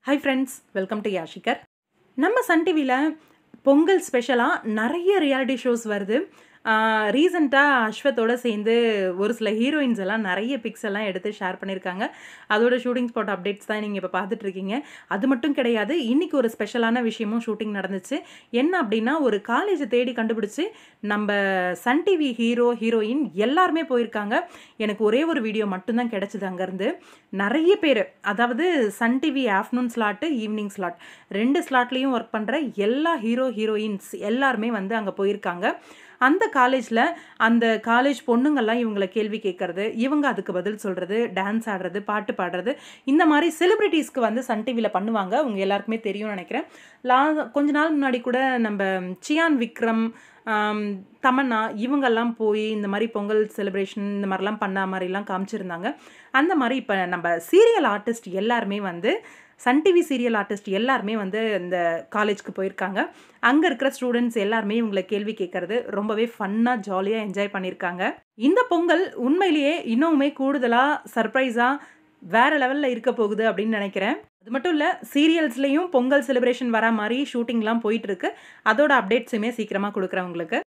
hi friends welcome to யாஷிகர் நம்ம Sun டிவியில் பொங்கல் ஸ்பெஷலாக நிறைய ரியாலிட்டி ஷோஸ் வருது ரீசண்டாக அஸ்வத்தோட சேர்ந்து ஒரு சில ஹீரோயின்ஸ் எல்லாம் நிறைய பிக்ஸ் எல்லாம் எடுத்து ஷேர் பண்ணியிருக்காங்க அதோட ஷூட்டிங் ஸ்பாட் அப்டேட்ஸ் தான் நீங்கள் இப்போ பார்த்துட்டு இருக்கீங்க அது மட்டும் கிடையாது இன்றைக்கி ஒரு ஸ்பெஷலான விஷயமும் ஷூட்டிங் நடந்துச்சு என்ன அப்படின்னா ஒரு காலேஜை தேடி கண்டுபிடிச்சி நம்ம சன் டிவி ஹீரோ ஹீரோயின் எல்லாருமே போயிருக்காங்க எனக்கு ஒரே ஒரு வீடியோ மட்டும்தான் கிடச்சிது அங்கேருந்து நிறைய பேர் அதாவது Sun TV afternoon slot evening slot ரெண்டு ஸ்லாட்லேயும் ஒர்க் பண்ணுற எல்லா ஹீரோ ஹீரோயின்ஸ் எல்லாருமே வந்து அங்கே போயிருக்காங்க அந்த காலேஜில் அந்த காலேஜ் பொண்ணுங்கள்லாம் இவங்களை கேள்வி கேட்கறது இவங்க அதுக்கு பதில் சொல்கிறது டான்ஸ் ஆடுறது பாட்டு பாடுறது இந்த மாதிரி செலிப்ரிட்டிஸ்க்கு வந்து சன் டிவியில் பண்ணுவாங்க அவங்க எல்லாருக்குமே தெரியும்னு நினைக்கிறேன் லா கொஞ்ச நாள் முன்னாடி கூட நம்ம சியான் விக்ரம் தமன்னா இவங்கெல்லாம் போய் இந்த மாதிரி பொங்கல் செலிப்ரேஷன் இந்த மாதிரிலாம் பண்ண மாதிரிலாம் காமிச்சிருந்தாங்க அந்த மாதிரி இப்போ நம்ம சீரியல் ஆர்டிஸ்ட் எல்லாருமே வந்து சன் டிவி சீரியல் ஆர்டிஸ்ட் எல்லாருமே வந்து இந்த காலேஜ்க்கு போயிருக்காங்க அங்கே இருக்கிற ஸ்டூடெண்ட்ஸ் எல்லாருமே இவங்களை கேள்வி கேட்கறது ரொம்பவே ஃபன்னாக ஜாலியாக என்ஜாய் பண்ணியிருக்காங்க இந்த பொங்கல் உண்மையிலேயே இன்னுமே கூடுதலாக சர்ப்ரைஸாக வேறு லெவலில் இருக்க போகுது அப்படின்னு நினைக்கிறேன் அது மட்டும் இல்லை சீரியல்ஸ்லேயும் பொங்கல் செலிப்ரேஷன் வர மாதிரி ஷூட்டிங்லாம் போயிட்டுருக்கு அதோட அப்டேட்ஸுமே சீக்கிரமாக கொடுக்குறேன் உங்களுக்கு